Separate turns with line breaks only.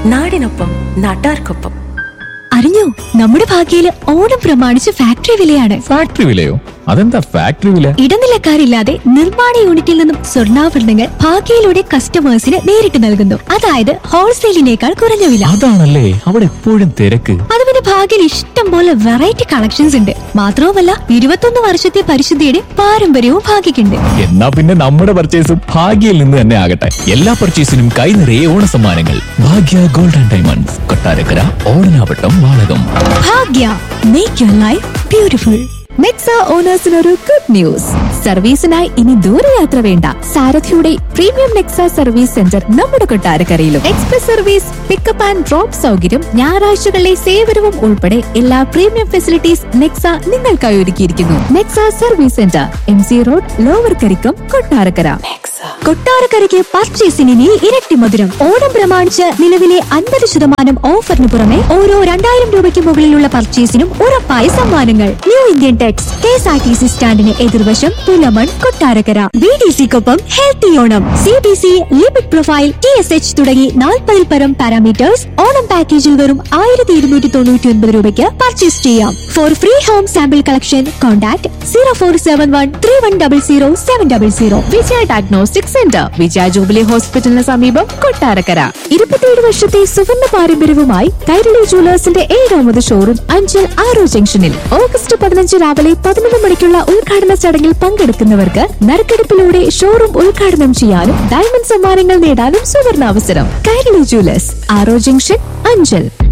നാടിനൊപ്പം നാട്ടാർക്കൊപ്പം
അറിഞ്ഞോ നമ്മുടെ ഭാഗ്യയില് ഓണം പ്രമാണിച്ച് ഫാക്ടറി വിലയാണ്
ഫാക്ടറി വിലയോ അതെന്താ ഫാക്ടറി വില
ഇടനിലക്കാരില്ലാതെ നിർമ്മാണ യൂണിറ്റിൽ നിന്നും സ്വർണ്ണാഭരണങ്ങൾ ഭാഗ്യയിലൂടെ കസ്റ്റമേഴ്സിന് നേരിട്ട് നൽകുന്നു അതായത് ഹോൾസെയിലിനേക്കാൾ കുറഞ്ഞ വില
അതാണല്ലേ അവിടെ എപ്പോഴും തിരക്ക്
അത് പിന്നെ ഭാഗ്യയിൽ ഇഷ്ടം പോലെ വെറൈറ്റി കളക്ഷൻസ് ഉണ്ട് മാത്രവുമല്ല ഇരുപത്തൊന്ന് വർഷത്തെ പരിശുദ്ധിയുടെ പാരമ്പര്യവും ഭാഗ്യക്കുണ്ട്
എന്നാ പിന്നെ നമ്മുടെ പർച്ചേസും ഭാഗ്യയിൽ നിന്ന് തന്നെ ആകട്ടെ എല്ലാ പർച്ചേസിനും കൈ നിറയെ ഓണ സമ്മാനങ്ങൾ Bhagya gold and diamonds Kottarakkara Odanavattom Valakom
Bhagya make your life beautiful
Nexa ഓണേഴ്സിന് ഒരു ഗുഡ് ന്യൂസ് സർവീസിനായി ഇനി ദൂരയാത്ര വേണ്ട സാരഥിയുടെ പ്രീമിയം നെക്സ സർവീസ് സെന്റർ നമ്മുടെ കൊട്ടാരക്കരയിലും express service pickup and drop സൗകര്യം ഞായറാഴ്ചകളിലെ സേവനവും ഉൾപ്പെടെ എല്ലാ പ്രീമിയം ഫെസിലിറ്റീസ് നെക്സ നിങ്ങൾക്കായി ഒരുക്കിയിരിക്കുന്നു Nexa service centre M C road lower Karikkam Kottarakkara
കൊട്ടാരക്കരയ്ക്ക് പർച്ചേസിന് ഇനി ഇരട്ടി മധുരം ഓണം പ്രമാണിച്ച് നിലവിലെ അൻപത് ശതമാനം ഓഫറിന് പുറമെ ഓരോ രണ്ടായിരം രൂപയ്ക്ക് മുകളിലുള്ള പർച്ചേസിനും ഉറപ്പായ സമ്മാനങ്ങൾ new Indian tex K S R T C സ്റ്റാൻഡിന് എതിർവശം പുലമൺ കൊട്ടാരക്കര ബി ഡി സിക്കൊപ്പം healthy Onam C B C lipid profile T S H തുടങ്ങി നാൽപ്പതിൽ പരം പാരാമീറ്റേഴ്സ് ഓണം പാക്കേജിൽ വെറും ആയിരത്തി ഇരുന്നൂറ്റി തൊണ്ണൂറ്റി ഒൻപത് രൂപയ്ക്ക് പർച്ചേസ് ചെയ്യാം for free home sample collection contact zero four seven one three one double zero seven double zero
Vijaya diagnostic centre Vijaya jubilee ഹോസ്പിറ്റലിന് സമീപം കൊട്ടാരക്കര ഇരുപത്തിയേഴ് വർഷത്തെ സുവർണ പാരമ്പര്യവുമായി കൈരളി ജുവലേഴ്സിന്റെ ഏഴാമത് ഷോറൂം അഞ്ചൽ ആറോ ജംഗ്ഷനിൽ ഓഗസ്റ്റ് പതിനഞ്ച് രാവിലെ പതിനൊന്ന് മണിക്കുള്ള ഉദ്ഘാടന ചടങ്ങിൽ പങ്കെടുക്കുന്നവർക്ക് നറുക്കെടുപ്പിലൂടെ ഷോറൂം ഉദ്ഘാടനം ചെയ്യാനും ഡയമണ്ട് സമ്മാനങ്ങൾ നേടാനും സുവർണാവസരം കൈരളി ജുവലേഴ്സ് ആറോ ജംഗ്ഷൻ അഞ്ചൽ